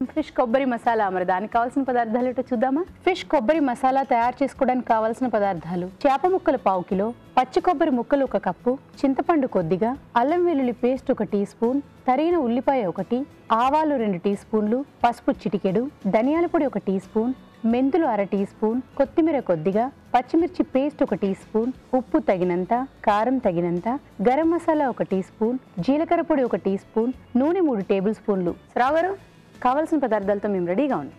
Fish కొబ్బరి మసాలా మరి దానికి కావాల్సిన పదార్థాలు ఏంటో చూద్దామా ఫిష్ కొబ్బరి మసాలా తయారు చేసుకోవడానికి కావాల్సిన పదార్థాలు చేప ముక్కలు పావు కిలో పచ్చి కొబ్బరి ముక్కలు ఒక కప్పు చింతపండు కొద్దిగా అల్లం వెల్లుల్లి పేస్ట్ ఒక టీ స్పూన్ తరిగిన ఉల్లిపాయ ఒకటి ఆవాలు రెండు టీ స్పూన్లు పసుపు చిటికెడు ధనియాల పొడి ఒక టీ స్పూన్ మెంతులు అర టీ స్పూన్ కొత్తిమీర కొద్దిగా పచ్చిమిర్చి పేస్ట్ ఒక టీ స్పూన్ ఉప్పు తగినంత కారం తగినంత గరం మసాలా ఒక టీ స్పూన్ జీలకర్ర పొడి ఒక టీ స్పూన్ నూనె మూడు టేబుల్ స్పూన్లు శ్రావ్ గారు కావలసిన పదార్థాలతో మేము రెడీగా ఉన్నాం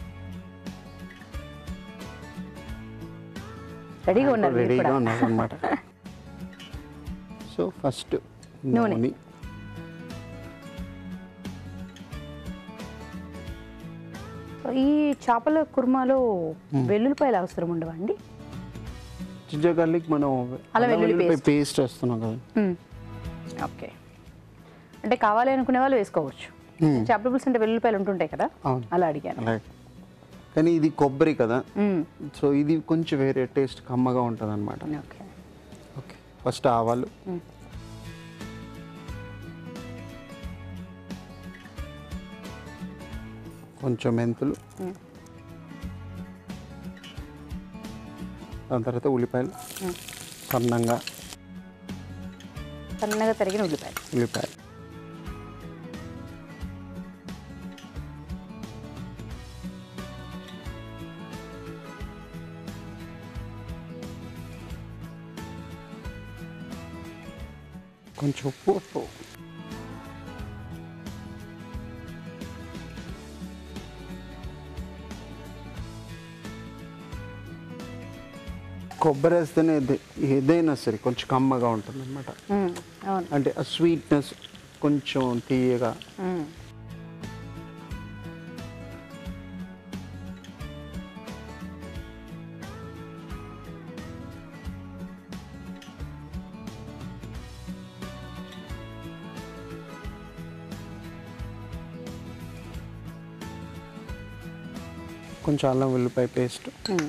రెడీగా ఉన్నారు మీరు రెడీగా కూడా. ఉన్నారు అనమాట సో ఫస్ట్ నూనె. నూనె ఈ చేపల కుర్మాలో వెల్లుల్లిపాయలు అవసరం ఉండవండి జింజర్ గార్లిక్ మనం అల్లం వెల్లుల్లి paste. పేస్ట్ వేస్తున్నాం కదా ఓకే అంటే కావాలి అనుకునే వాళ్ళు వేసుకోవచ్చు Hmm. చేపల పులుసు అంటే వెల్లుల్లిపాయలు ఉంటుంటాయి కదా అవును. అలా అడిగాను అలాగే కానీ ఇది కొబ్బరి కదా మ్మ్. సో ఇది కొంచెం వేరే టేస్ట్ కమ్మగా ఉంటుంది అనమాట ఓకే ఓకే ఫస్ట్ ఆవాలు కొంచెం మెంతులు దాని తర్వాత ఉల్లిపాయలు సన్నంగా సన్నగా తరిగిన ఉల్లిపాయలు ఉల్లిపాయలు కొంచెం ఉప్పు ఉప్పు కొబ్బరి వేస్తేనే ఏది- ఏదైనా సరే కొంచెం కమ్మగా ఉంటుంది అనమాట మ్మ్. అవును అంటే ఆ స్వీట్నెస్ కొంచెం తీయగా మ్మ్. కొంచెం అల్లం వెల్లిపాయ పేస్ట్ మ్మ్.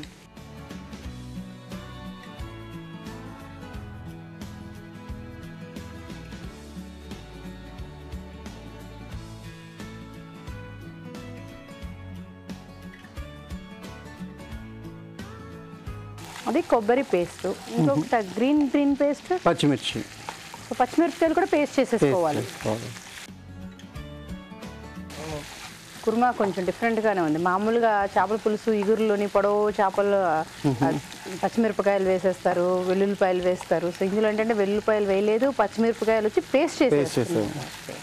అది కొబ్బరి పేస్ట్ ఇంకొకటి గ్రీన్ గ్రీన్ పేస్ట్ పచ్చిమిర్చి సో పచ్చిమిరపకాయలు కూడా పేస్ట్ పేస్ట్ చేసేసుకోవాలి చేసుకోవాలి కుర్మా కొంచెం డిఫరెంట్గానే ఉంది మామూలుగా చేపల పులుసు ఇగురులోని పొడవు చేపలు ఆ, పచ్చిమిరపకాయలు వేసేస్తారు వెల్లుల్లిపాయలు వేస్తారు సో ఇందులో ఏంటంటే వెల్లుల్లిపాయలు వేయలేదు పచ్చిమిరపకాయలు వచ్చి పేస్ట్ Paste చేసేస్తారు చేసేది.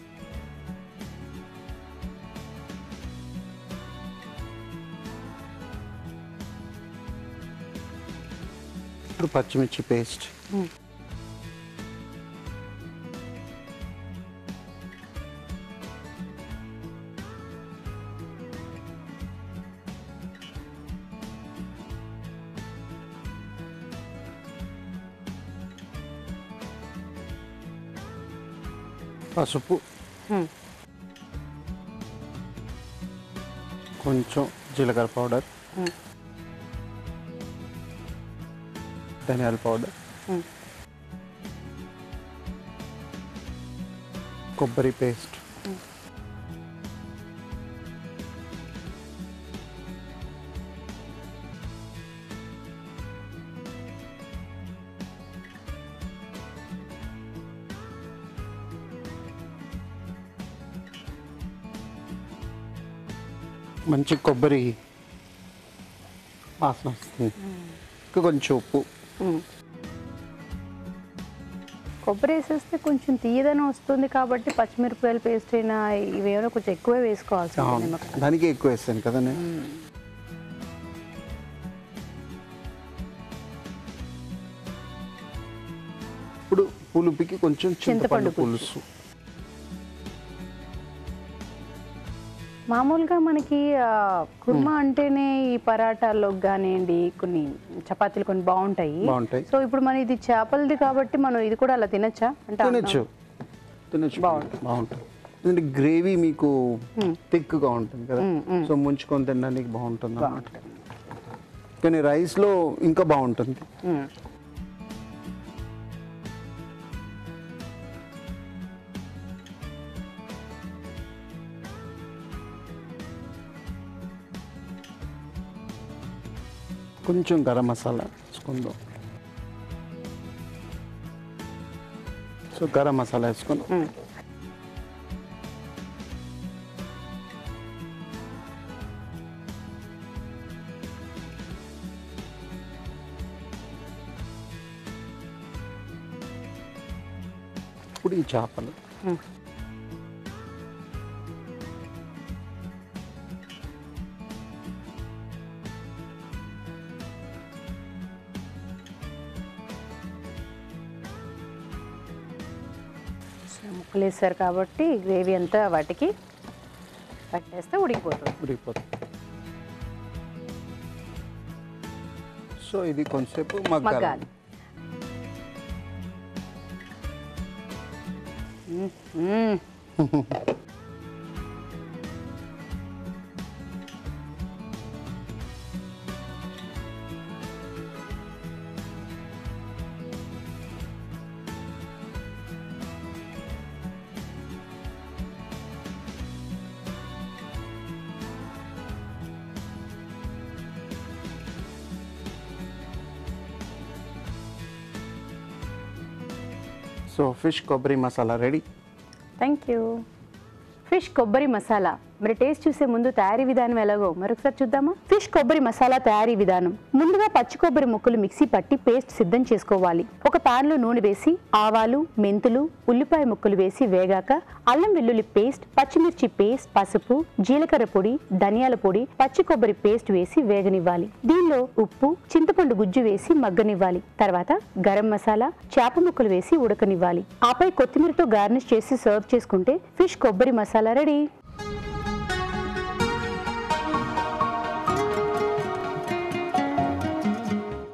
ఇప్పుడు పచ్చిమిర్చి పేస్ట్ పసుపు Hmm. కొంచెం జీలకర్ర పౌడర్ Hmm. ధనియాల పౌడర్ Hmm. కొబ్బరి పేస్ట్ మంచి కొబ్బరి వాసన వస్తుంది ఇంకా కొంచెం ఉప్పు మ్మ్. కొబ్బరి వేసేస్తే కొంచెం తీయదనం వస్తుంది కాబట్టి పచ్చిమిరపకాయలు పేస్ట్ అయినా ఇవేమైనా కొంచెం ఎక్కువే వేసుకోవాల్సి ఉంటుంది అవును నిమ్మకాయ. దానికి ఎక్కువ వేస్తాను కదా నేను ఇప్పుడు పులుపుకి కొంచెం చింతపండు చింతపండు పులుసు. పులుసు మామూలుగా మనకి ఆ, కుర్మా అంటేనే ఈ పరాటాల్లో కానివ్వండి కొన్ని చపాతీలు కొన్ని బాగుంటాయి బాగుంటాయి. సో ఇప్పుడు మన ఇది చేపలది కాబట్టి మనం ఇది కూడా అలా తినచ్చా అంటే తినచ్చు తినచ్చు బాగుంటుంది ఎందుకంటే గ్రేవీ మీకు థిక్గా ఉంటుంది కదా సో ముంచుకొని తినడానికి బాగుంటుంది అన్నమాట కానీ రైస్లో ఇంకా బాగుంటుంది మ్మ్. కొంచెం గరం మసాలా వేసుకుందాం సో గరం మసాలా వేసుకుందాం మ్మ్. ఇప్పుడు ఈ చేపలు మ్మ్. సో ముక్కలు వేసారు కాబట్టి గ్రేవీ అంతా వాటికి పట్టేస్తే ఉడికిపోతుంది ఉడికిపోతుంది సో ఇది కొంచెంసేపు మగ్గాలి మగ్గాలి మ్మ్. సో ఫిష్ కొబ్బరి masala ready thank you fish కొబ్బరి మసాలా మరి టేస్ట్ చూసే ముందు తయారీ విధానం ఎలాగో మరొకసారి చూద్దామా ఫిష్ కొబ్బరి మసాలా తయారీ విధానం ముందుగా పచ్చి కొబ్బరి ముక్కలు మిక్సీ పట్టి పేస్ట్ సిద్ధం చేసుకోవాలి ఒక పాన్ లో నూనె వేసి ఆవాలు మెంతులు ఉల్లిపాయ ముక్కలు వేసి వేగాక అల్లం వెల్లుల్లి పేస్ట్ పచ్చిమిర్చి పేస్ట్ పసుపు జీలకర్ర పొడి ధనియాల పొడి పచ్చి కొబ్బరి పేస్ట్ వేసి వేగనివ్వాలి దీనిలో ఉప్పు చింతపండు గుజ్జు వేసి మగ్గనివ్వాలి తర్వాత గరం మసాలా చేప ముక్కలు వేసి ఉడకనివ్వాలి ఆపై కొత్తిమీరతో గార్నిష్ చేసి సర్వ్ చేసుకుంటే ఫిష్ కొబ్బరి మసాలా రెడీ